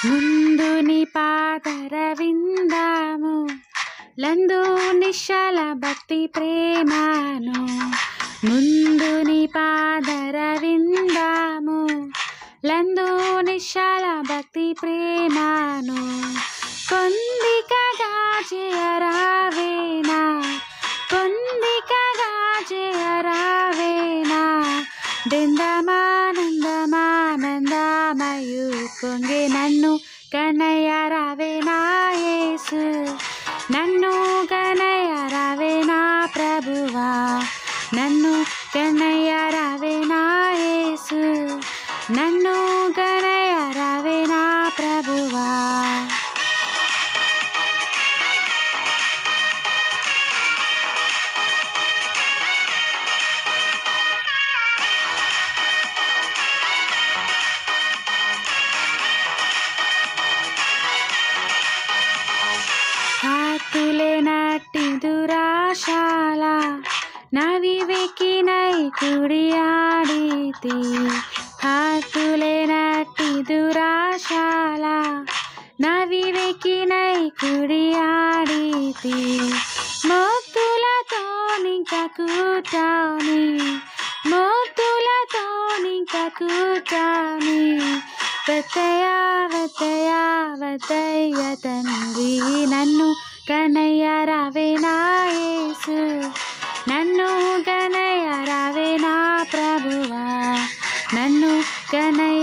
ముందు నీ పాదర విందాము లందు నిశ్చల భక్తి ప్రేమను ముందు నీ పాదర విందాము లందు నిశ్చల భక్తి ప్రేమను పొందికగా చేయరావేనా పొందికగా చేయరావేనా దిందమానందమానందమయు పొంగి నన్ను కన్నయ్య రావేనా యేసు నన్ను కన్నయ్య రావేనా ప్రభువా నన్ను కన్నయ్య రావేనా యేసు నన్ను కన్నయ్య రావేనా ప్రభువా హాతులే నట్టి దురాశాల నవివేకినై కుడియాడితి హాతులే నట్టి దురాశాల నవివేకినై కుడియాడితి మోతులతో నింక కూటాని మోతులతో నింక కూటాని వతయ వతయ వతయ తండ్రి నన్ను కనయ్య రావేనా యేసు నన్ను కనయ్య రావేనా ప్రభువా నన్ను కనయ్య